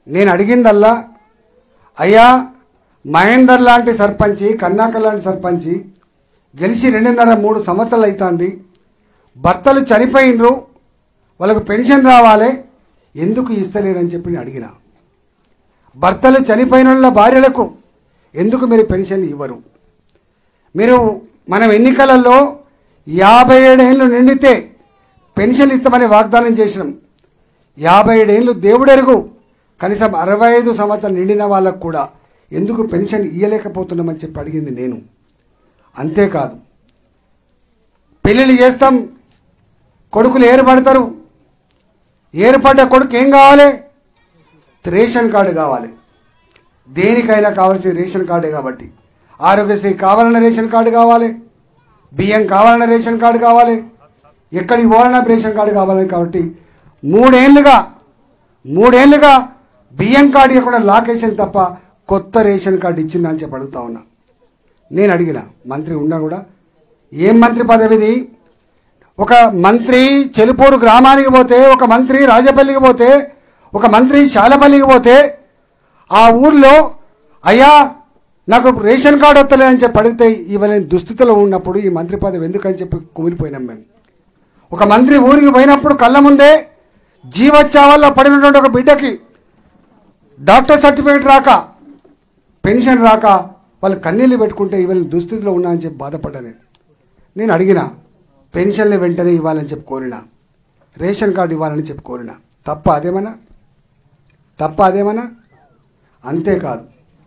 నేను అడిగిందల్లా అయ్యా మహేందర్ లాంటి సర్పంచి కన్నాకర్ లాంటి సర్పంచి గెలిచి రెండున్నర మూడు సంవత్సరాలు అవుతుంది భర్తలు చనిపోయినరు వాళ్ళకు పెన్షన్ రావాలి ఎందుకు ఇస్తలేరని చెప్పి నేను అడిగిన భర్తలు చనిపోయిన వాళ్ళ భార్యలకు ఎందుకు మీరు పెన్షన్ ఇవ్వరు మీరు మనం ఎన్నికలలో యాభై ఏడేళ్ళు నిండితే పెన్షన్ ఇస్తామని వాగ్దానం చేసినాం యాభై ఏడేళ్ళు దేవుడెరుగు కనీసం అరవై ఐదు సంవత్సరాలు నిండిన వాళ్ళకు కూడా ఎందుకు పెన్షన్ ఇయ్యలేకపోతున్నామని చెప్పి అడిగింది నేను అంతేకాదు పెళ్ళిళ్ళు చేస్తాం కొడుకులు ఏర్పడతారు ఏర్పడ్డ కొడుకు ఏం కావాలి రేషన్ కార్డు కావాలి దేనికైనా కావాల్సిన రేషన్ కార్డే కాబట్టి ఆరోగ్యశ్రీ కావాలన్న రేషన్ కార్డు కావాలి బియ్యం కావాలన్న రేషన్ కార్డు కావాలి ఎక్కడికి పోవాలన్నా రేషన్ కార్డు కావాలి కాబట్టి మూడేళ్లుగా మూడేళ్లుగా బియ్యం కార్డు ఇవ్వకుండా లాకేషన్ తప్ప కొత్త రేషన్ కార్డు ఇచ్చిందా అని చెప్పి అడుగుతా ఉన్నా నేను అడిగిన మంత్రి ఉన్నా కూడా ఏం మంత్రి పదవిది ఒక మంత్రి చెలుపూరు గ్రామానికి పోతే ఒక మంత్రి రాజపల్లికి పోతే ఒక మంత్రి శాలపల్లికి పోతే ఆ ఊర్లో అయ్యా నాకు రేషన్ కార్డు వస్తలే అని చెప్పి అడిగితే ఇవాళ దుస్థితిలో ఉన్నప్పుడు ఈ మంత్రి పదవి ఎందుకని చెప్పి కుమిలిపోయినాం మేము ఒక మంత్రి ఊరికి పోయినప్పుడు కళ్ళ ముందే జీవచ్చా వల్ల పడినటువంటి ఒక బిడ్డకి డాక్టర్ సర్టిఫికేట్ రాక పెన్షన్ రాక వాళ్ళు కన్నీళ్ళు పెట్టుకుంటే ఇవాళ దుస్థితిలో ఉన్నా అని చెప్పి బాధపడ్డా నేను నేను అడిగిన పెన్షన్లు వెంటనే ఇవ్వాలని చెప్పి కోరిన రేషన్ కార్డు ఇవ్వాలని చెప్పి కోరిన తప్ప అదేమన్నా తప్ప అదేమన్నా అంతేకాదు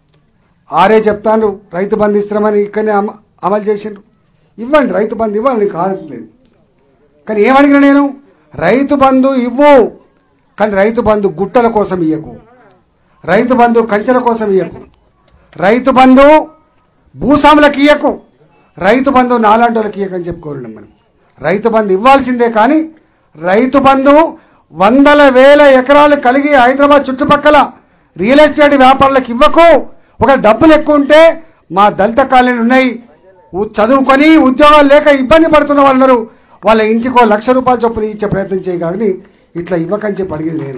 ఆరే చెప్తాను రైతు బంధు ఇస్తున్నామని ఇక్కడనే అమ అమలు చేసిండ్రు ఇవ్వండి రైతు బంధు ఇవ్వాలని కాదట్లేదు కానీ ఏమడిగిన నేను రైతు బంధు ఇవ్వు కానీ రైతు బంధు గుట్టల కోసం ఇయ్యకు రైతు బంధు కంచెల కోసం ఇయ్యకు రైతు బంధు భూస్వాములకు ఇయ్యకు రైతు బంధు నాలాంటి వాళ్ళకి ఇయ్యకని చెప్పి కోరినాం మనం రైతు బంధు ఇవ్వాల్సిందే కానీ రైతు బంధు వందల వేల ఎకరాలు కలిగి హైదరాబాద్ చుట్టుపక్కల రియల్ ఎస్టేట్ వ్యాపారులకు ఇవ్వకు ఒక డబ్బులు ఎక్కువ ఉంటే మా దళిత కాలనీలు ఉన్నాయి ఉ- చదువుకొని ఉద్యోగాలు లేక ఇబ్బంది పడుతున్న వాళ్ళు ఉన్నారు. వాళ్ళ ఇంటికో లక్ష రూపాయల చొప్పున ఇచ్చే ప్రయత్నం చేయగాని ఇట్లా ఇవ్వకని చెప్పి అడిగింది నేను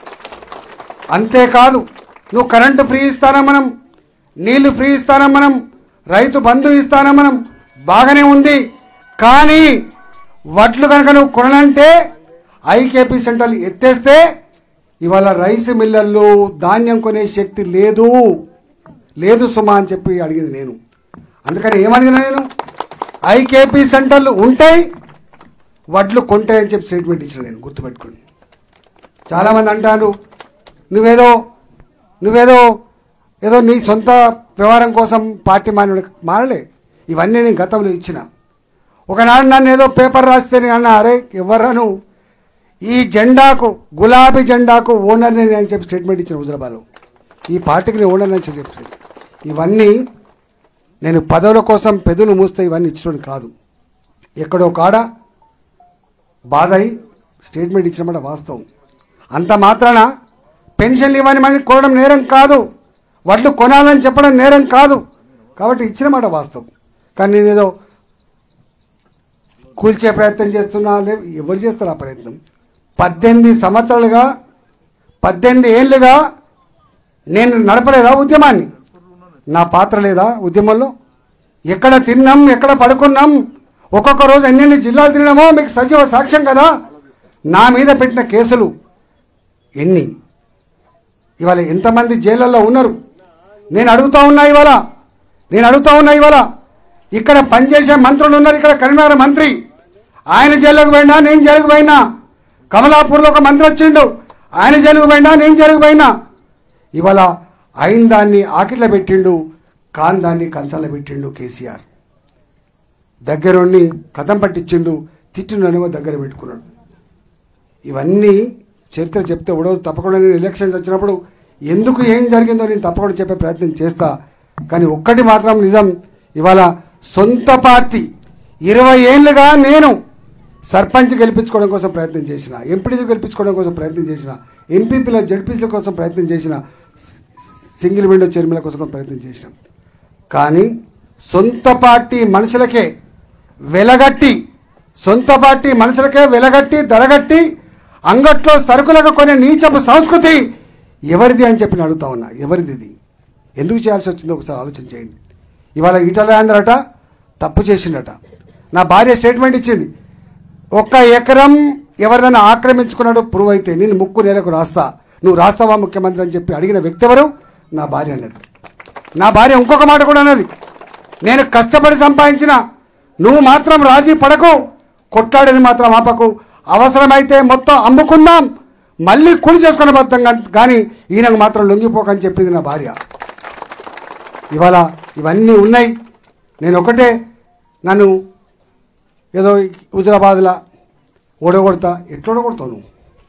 అంతేకాదు నువ్వు కరెంటు ఫ్రీ ఇస్తానా మనం నీళ్లు ఫ్రీ ఇస్తానా మనం రైతు బంధు ఇస్తానా మనం బాగానే ఉంది కానీ వడ్లు కనుక నువ్వు కొనాలంటే ఐకేపీ సెంటర్లు ఎత్తేస్తే ఇవాళ రైస్ మిల్లర్లు ధాన్యం కొనే శక్తి లేదు లేదు సుమా అని చెప్పి అడిగింది నేను అందుకని ఏమడిగినా నేను ఐకేపీ సెంటర్లు ఉంటాయి వడ్లు కొంటాయని చెప్పి స్టేట్మెంట్ ఇచ్చిన నేను గుర్తుపెట్టుకోండి చాలామంది అంటారు నువ్వేదో నువ్వేదో ఏదో నీ సొంత వ్యవహారం కోసం పార్టీ మానవుడు మారలే ఇవన్నీ నేను గతంలో ఇచ్చిన ఒకనాడు నన్ను ఏదో పేపర్ రాస్తే నేను అన్నా అరే ఎవర్రా నువ్వు ఈ జెండాకు గులాబీ జెండాకు ఓనర్ నేను అని చెప్పి స్టేట్మెంట్ ఇచ్చిన హుజరాబాద్లో ఈ పార్టీకి నేను ఓనర్ అని చెప్పి ఇవన్నీ నేను పదవుల కోసం పెదవులు మూస్తే ఇవన్నీ ఇచ్చడం కాదు ఎక్కడో కాడ బాధ అయి స్టేట్మెంట్ ఇచ్చినమాట వాస్తవం అంత మాత్రాన పెన్షన్లు ఇవ్వని మని కోరడం నేరం కాదు వడ్లు కొనాలని చెప్పడం నేరం కాదు కాబట్టి ఇచ్చిన మాట వాస్తవం కానీ నేను ఏదో కూల్చే ప్రయత్నం చేస్తున్నా లే ఎవరు చేస్తారు ఆ ప్రయత్నం పద్దెనిమిది సంవత్సరాలుగా పద్దెనిమిది ఏళ్ళుగా నేను నడపలేదా ఉద్యమాన్ని నా పాత్ర లేదా ఉద్యమంలో ఎక్కడ తిన్నాం ఎక్కడ పడుకున్నాం ఒక్కొక్క రోజు ఎన్నెన్ని జిల్లాలు తిరిగినామో మీకు సజీవ సాక్ష్యం కదా నా మీద పెట్టిన కేసులు ఎన్ని ఇవాళ ఎంతమంది జైళ్ళల్లో ఉన్నారు నేను అడుగుతా ఉన్నా ఇవాళ నేను అడుగుతా ఉన్నా ఇవాళ ఇక్కడ పనిచేసే మంత్రులు ఉన్నారు ఇక్కడ కరీంనగర్ మంత్రి ఆయన జైలుకు పోయినా నేను జైలుకు పోయినా కమలాపూర్లో ఒక మంత్రి వచ్చిండు ఆయన జైలుకు పోయినా నేను జైలుకు పోయినా ఇవాళ అయిన దాన్ని ఆకిట్ల పెట్టిండు కాని దాన్ని కంచాల పెట్టిండు కేసీఆర్ దగ్గరుండి కథం పట్టించిండు తిట్టిండనేమో దగ్గర పెట్టుకున్నాడు ఇవన్నీ చరిత్ర చెప్తే ఉడవు తప్పకుండా నేను ఎలక్షన్స్ వచ్చినప్పుడు ఎందుకు ఏం జరిగిందో నేను తప్పకుండా చెప్పే ప్రయత్నం చేస్తా కానీ ఒక్కటి మాత్రం నిజం ఇవాళ సొంత పార్టీ ఇరవై ఏళ్ళుగా నేను సర్పంచ్ గెలిపించుకోవడం కోసం ప్రయత్నం చేసిన ఎంపీడీసీ గెలిపించుకోవడం కోసం ప్రయత్నం చేసిన ఎంపీపీల జడ్పీసీల కోసం ప్రయత్నం చేసిన సింగిల్ విండో చైర్మన్ల కోసం ప్రయత్నం చేసినాం కానీ సొంత పార్టీ మనుషులకే వెలగట్టి సొంత పార్టీ మనుషులకే వెలగట్టి ధరగట్టి అంగట్లో సరుకులకు కొనే నీచపు సంస్కృతి ఎవరిది అని చెప్పి నేను అడుగుతా ఉన్నా ఎవరిది ఇది ఎందుకు చేయాల్సి వచ్చిందో ఒకసారి ఆలోచన చేయండి ఇవాళ ఈటల రాజేందర్ అట తప్పు చేసిండట నా భార్య స్టేట్మెంట్ ఇచ్చింది ఒక్క ఎకరం ఎవరినైనా ఆక్రమించుకున్నాడో ప్రూవ్ అయితే నేను ముక్కు నేలకు రాస్తా నువ్వు రాస్తావా ముఖ్యమంత్రి అని చెప్పి అడిగిన వ్యక్తి ఎవరు నా భార్య అన్నది నా భార్య ఇంకొక మాట కూడా అన్నది నేను కష్టపడి సంపాదించిన నువ్వు మాత్రం రాజీ పడకు కొట్లాడేది మాత్రం ఆపకు అవసరమైతే మొత్తం అమ్ముకుందాం మళ్ళీ కూలి చేసుకునే బద్దం కానీ ఈయనకు మాత్రం లొంగిపోకని చెప్పింది నా భార్య ఇవాళ ఇవన్నీ ఉన్నాయి నేను ఒకటే నన్ను ఏదో హుజరాబాద్లో ఓడగొడతా ఎట్లా ఓడగొడతావు నువ్వు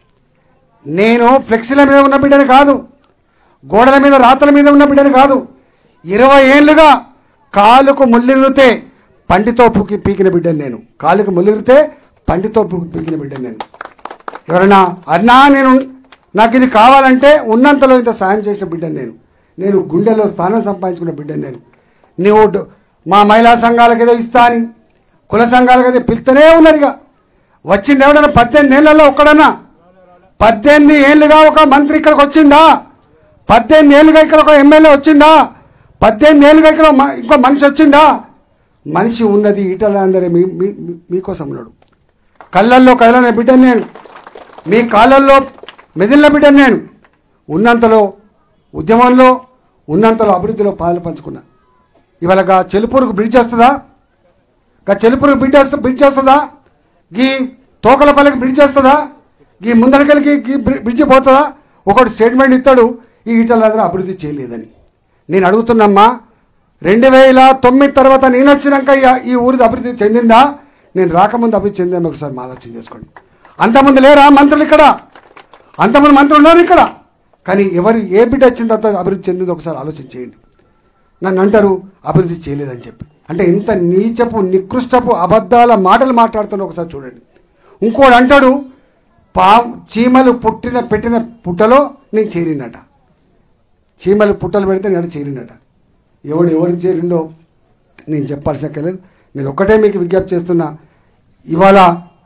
నేను ఫ్లెక్సీల మీద ఉన్న బిడ్డని కాదు గోడల మీద రాతల మీద ఉన్న బిడ్డని కాదు ఇరవై ఏళ్ళుగా కాలుకు ముళ్ళిరితే పంటితో పూకి పీకిన బిడ్డని నేను కాలుకు ముళ్ళిరితే పంటితో పూకి పీకిన బిడ్డని నేను ఎవరైనా అన్నా నేను నాకు ఇది కావాలంటే ఉన్నంతలో ఇంత సాయం చేసిన బిడ్డని నేను నేను గుండెలో స్థానం సంపాదించుకున్న బిడ్డని నేను నువ్వు డ- మా మహిళా సంఘాలకు ఏదో ఇస్తా అని కుల సంఘాలకు ఏదో పిలుస్తూనే ఉన్నారు ఇక వచ్చింది ఎవడన్నా పద్దెనిమిది ఏళ్ళలో ఒక్కడన్నా పద్దెనిమిది ఏళ్ళుగా ఒక మంత్రి ఇక్కడికి వచ్చిందా పద్దెనిమిది ఏళ్ళుగా ఇక్కడ ఒక ఎమ్మెల్యే వచ్చిందా పద్దెనిమిది ఏళ్ళుగా ఇక్కడ మ- ఇంకో మనిషి వచ్చిందా మనిషి ఉన్నది ఈటల అందరే మీ మీ- మీ- మీకోసం ఉన్నాడు కళ్ళల్లో కదలనే బిడ్డను నేను మీ కాళ్ళల్లో మెదిలిన బిడ్డను నేను ఉన్నంతలో ఉద్యమంలో ఉన్నంతలో అభివృద్ధిలో పాలు పంచుకున్నా ఇవాళ గా చెలుపూరుకు బ్రిడ్జ్ వస్తుందా గా చెలుపూరుకు బ్రిడ్జ్ వస్తా బ్రిడ్జ్ వస్తుందా గీ తోకలపల్లికి బ్రిడ్జ్ వస్తుందా గీ ముందరకెళ్ళకి గీ బ్రి- బ్రిడ్జ్ పోతుందా ఒకటి స్టేట్మెంట్ ఇస్తాడు ఈ ఈటలందరూ అభివృద్ధి చేయలేదని నేను అడుగుతున్నమ్మా రెండు వేల తొమ్మిది తర్వాత నేను వచ్చినాక ఈ- ఈ ఊరిది అభివృద్ధి చెందిందా నేను రాకముందు అభివృద్ధి చెందిందని ఒకసారి మా ఆలోచన చేసుకోండి అంతకుముందు లేరా మంత్రులు ఇక్కడ అంతమంది మంత్రులు ఉన్నారు ఇక్కడ కానీ ఎవరు ఏ బిడ్డ వచ్చిన తర్వాత అభివృద్ధి చెందిందో ఒకసారి ఆలోచన చేయండి నన్ను అంటారు అభివృద్ధి చేయలేదని చెప్పి అంటే ఇంత నీచపు నికృష్టపు అబద్ధాల మాటలు మాట్లాడుతున్న ఒకసారి చూడండి ఇంకోడు అంటాడు పా చీమలు పుట్టిన పెట్టిన పుట్టలో నేను చేరినట చీమలు పుట్టలు పెడితే నేను చేరినట ఎవడు ఎవరికి చేరిండో నేను చెప్పాల్సిన లేదు నేను ఒక్కటే మీకు విజ్ఞప్తి చేస్తున్నా ఇవాళ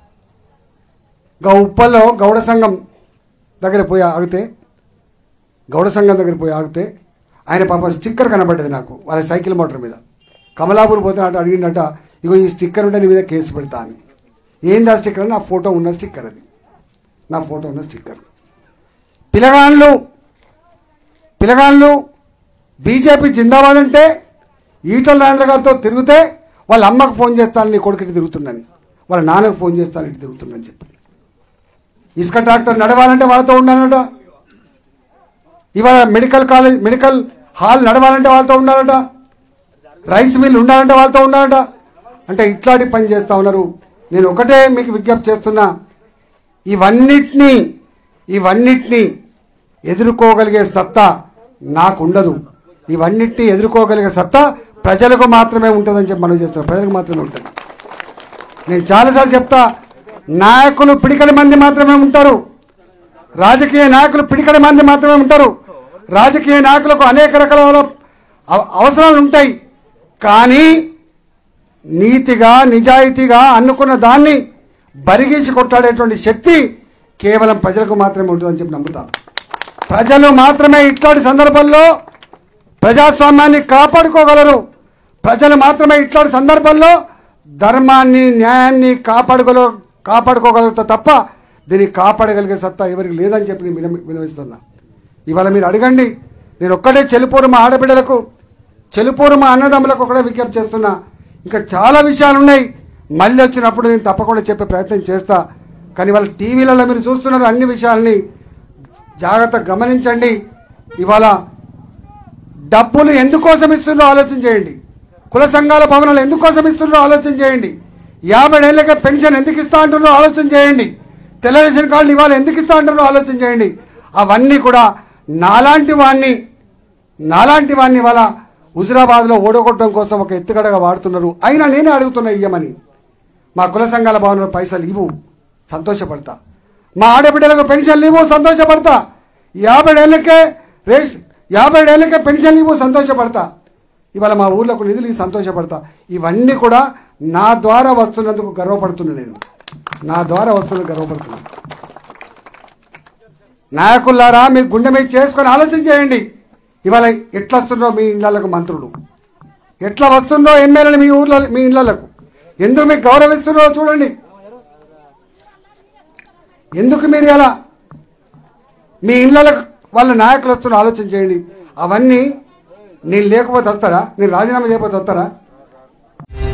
గా ఉప్పల్లో గౌడ సంఘం దగ్గర పోయి ఆగితే గౌడ సంఘం దగ్గర పోయి ఆగితే ఆయన పాప స్టిక్కర్ కనబడ్డది నాకు వాళ్ళ సైకిల్ మోటార్ మీద కమలాపూర్ పోతే అటు అడిగిండట ఇగో ఈ స్టిక్కర్ ఉంటే నీ మీద కేసు పెడతా అని ఏంది ఆ స్టిక్కర్ అని నా ఫోటో ఉన్న స్టిక్కర్ అది నా ఫోటో ఉన్న స్టిక్కర్ పిలగాళ్ళు పిలగాళ్ళు బీజేపీ జిందాబాద్ అంటే ఈటల రాజేంద్ర గారితో తిరిగితే వాళ్ళ అమ్మకు ఫోన్ చేస్తాను నీ కొడుకుకి తిరుగుతున్నాను వాళ్ళ నాన్నకు ఫోన్ చేస్తాను ఇటు తిరుగుతున్నాను చెప్పి ఇసుక ట్రాక్టర్ నడవాలంటే వాళ్ళతో ఉండాలట ఇవాళ మెడికల్ కాలేజ్ మెడికల్ హాల్ నడవాలంటే వాళ్ళతో ఉండాలట రైస్ మిల్ ఉండాలంటే వాళ్ళతో ఉండాలట అంటే ఇట్లాంటి పని చేస్తా ఉన్నారు నేను ఒకటే మీకు విజ్ఞప్తి చేస్తున్నా ఇవన్నిటినీ ఇవన్నిటినీ ఎదుర్కోగలిగే సత్తా నాకుండదు ఇవన్నిటినీ ఎదుర్కోగలిగే సత్తా ప్రజలకు మాత్రమే ఉంటుందని చెప్పి మనం చేస్తాం ప్రజలకు మాత్రమే ఉంటుంది నేను చాలాసార్లు చెప్తా నాయకులు పిడికడి మంది మాత్రమే ఉంటారు రాజకీయ నాయకులు పిడికడి మంది మాత్రమే ఉంటారు రాజకీయ నాయకులకు అనేక రకాల అవ- అవసరాలు ఉంటాయి కానీ నీతిగా నిజాయితీగా అనుకున్న దాన్ని బరిగీసి కొట్టాడేటువంటి శక్తి కేవలం ప్రజలకు మాత్రమే ఉంటుందని చెప్పి నమ్ముతాను ప్రజలు మాత్రమే ఇట్లాంటి సందర్భంలో ప్రజాస్వామ్యాన్ని కాపాడుకోగలరు ప్రజలు మాత్రమే ఇట్లాంటి సందర్భంలో ధర్మాన్ని న్యాయాన్ని కాపాడుకోగల కాపాడుకోగలుగుతారు తప్ప దీన్ని కాపాడగలిగే సత్తా ఎవరికి లేదని చెప్పి నేను వినమి వినవిస్తున్నా ఇవాళ మీరు అడగండి నేను ఒక్కటే చెలుపూరు మా ఆడబిడ్డలకు చెలుపూరు మా అన్నదమ్ములకు ఒకటే విజ్ఞప్తి చేస్తున్నా ఇంకా చాలా విషయాలు ఉన్నాయి మళ్ళీ వచ్చినప్పుడు నేను తప్పకుండా చెప్పే ప్రయత్నం చేస్తా కానీ వాళ్ళ టీవీలలో మీరు చూస్తున్నారు అన్ని విషయాల్ని జాగ్రత్త గమనించండి ఇవాళ డబ్బులు ఎందుకోసం ఇస్తున్నారో ఆలోచన చేయండి కుల సంఘాల భవనాలు ఎందుకోసం ఇస్తున్నారో ఆలోచన చేయండి యాభై ఏళ్ళకే పెన్షన్ ఎందుకు ఇస్తా అంటున్నారో ఆలోచన చేయండి తెల్ల రేషన్ కార్డులు ఇవాళ ఎందుకు ఇస్తా అంటున్నారో ఆలోచన చేయండి అవన్నీ కూడా నాలాంటి వాడిని నాలాంటి వాడిని ఇవాళ హుజురాబాద్లో ఓడగొట్టడం కోసం ఒక ఎత్తుగడగా వాడుతున్నారు అయినా నేనే అడుగుతున్నా ఇయ్యమని మా కుల సంఘాల భవనంలో పైసలు ఇవ్వు సంతోషపడతా మా ఆడబిడ్డలకు పెన్షన్లు ఇవ్వు సంతోషపడతా యాభై ఏళ్ళకే రేష్ యాభై ఏళ్ళకే పెన్షన్లు ఇవ్వు సంతోషపడతా ఇవాళ మా ఊర్లకు నిధులు ఇవ్వి సంతోషపడతా ఇవన్నీ కూడా నా ద్వారా వస్తున్నందుకు గర్వపడుతున్నా నేను నా ద్వారా వస్తున్నందుకు గర్వపడుతున్నా నాయకులారా మీరు గుండె మీద చేసుకొని ఆలోచన చేయండి ఇవాళ ఎట్లా వస్తుండ్రో మీ ఇళ్ళకు మంత్రులు ఎట్లా వస్తుందో ఎమ్మెల్యేలు మీ ఊర్ల మీ ఇళ్ళకు ఎందుకు మీకు గౌరవిస్తున్నారో చూడండి ఎందుకు మీరు ఇలా మీ ఇళ్ళకు వాళ్ళ నాయకులు వస్తున్న ఆలోచన చేయండి అవన్నీ నేను లేకపోతే వస్తారా నేను రాజీనామా చేయకపోతే వస్తారా